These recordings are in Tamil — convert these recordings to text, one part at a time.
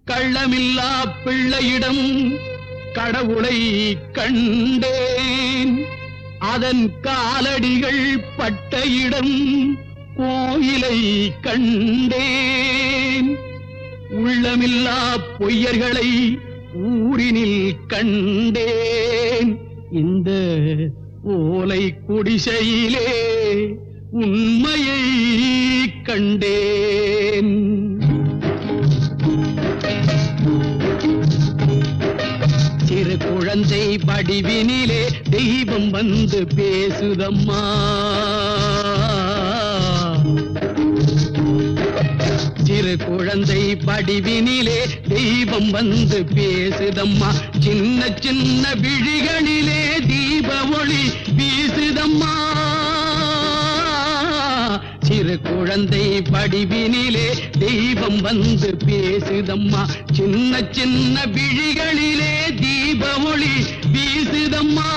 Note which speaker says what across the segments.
Speaker 1: கள்ளமில்லா பிள்ளையிடம் கடவுளை கண்டேன் அதன் காலடிகள் பட்ட இடம் கோயிலை கண்டேன் உள்ளமில்லா பொய்யர்களை ஊரினில் கண்டேன் இந்த ஓலை குடிசையிலே உண்மையை கண்டேன் சிறு குழந்தை வடிவினிலே தெய்வம் வந்து பேசுதம்மா சிறு குழந்தை வடிவினிலே தெய்வம் வந்து பேசுதம்மா சின்ன சின்ன விழிகளிலே தீப ஒளி வீசுதம்மா சிறு குழந்தை வடிவினிலே தெய்வம் வந்து பேசுதம்மா சின்ன சின்ன விழிகளிலே தீப ஒளி வீசுதம்மா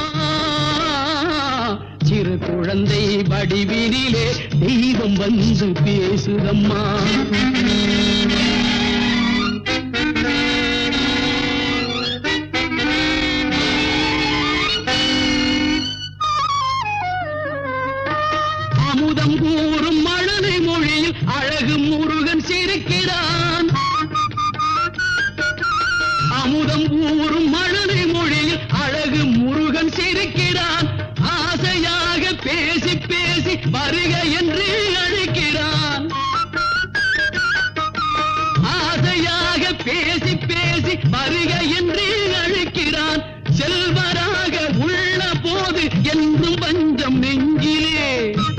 Speaker 1: சிறு குழந்தை வடிவினிலே தெய்வம் வந்து பேசுதம்மா அமுதம் கூறும் மழலை மொழியில் அழகு முருகன் சிரிக்கிறான் அமுதம் கூறும் மழலை மொழியில் அழகு முருகன் சிரிக்கிறான் ஆசையாக பேசி பேசி வருக என்று அழைக்கிறான் ஆசையாக பேசி பேசி வருக என்று அழைக்கிறான் செல்வராக உள்ள போது என்றும் பஞ்சம் நெஞ்சிலே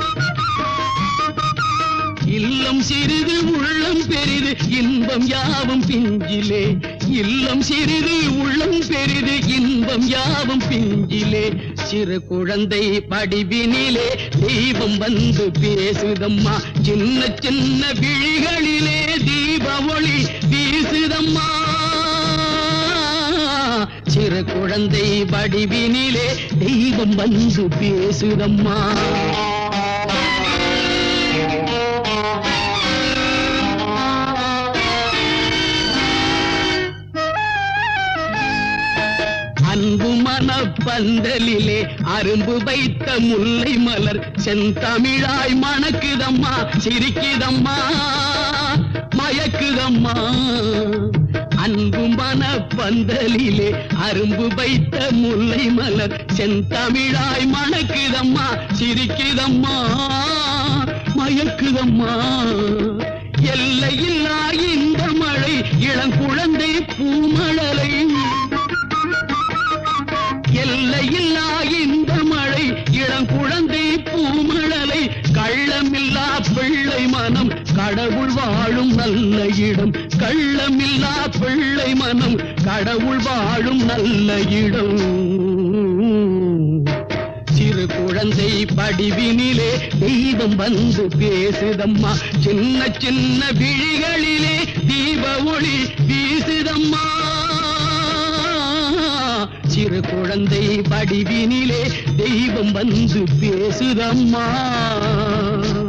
Speaker 1: இல்லம் சிறிது உள்ளம் பெரிது இன்பம் யாவும் பிஞ்சிலே இல்லம் சிறிது உள்ளம் பெரிது இன்பம் யாவும் பிஞ்சிலே சிறு குழந்தை படிவினிலே தெய்வம் வந்து பேசுதம்மா சின்ன சின்ன விழிகளிலே தீப ஒளி வீசுதம்மா சிறு குழந்தை வடிவினிலே தெய்வம் வந்து பேசுதம்மா அன்பு மனப்பந்தலிலே அரும்பு வைத்த முல்லை மலர் செந்தமிழாய் மணக்குதம்மா சிரிக்குதம்மா மயக்குதம்மா அன்பு மனப்பந்தலிலே அரும்பு வைத்த முல்லை மலர் செந்தமிழாய் மணக்குதம்மா சிரிக்குதம்மா மயக்குதம்மா எல்லையில்லா இந்த மழை இளங்குழந்தை பூமழலை எல்லையில்லா இந்த மழை இளங்குழந்தை பூமழலை கள்ளமில்லா பிள்ளை மனம் கடவுள் வாழும் நல்ல இடம் கள்ளமில்லா பிள்ளை மனம் கடவுள் வாழும் நல்ல இடம் சிறு குழந்தை படிவினிலே தெய்வம் வந்து பேசுதம்மா சின்ன சின்ன விழிகளிலே தீப ஒளி வீசுதம்மா சிறு குழந்தை வடிவினிலே தெய்வம் வந்து பேசுதம்மா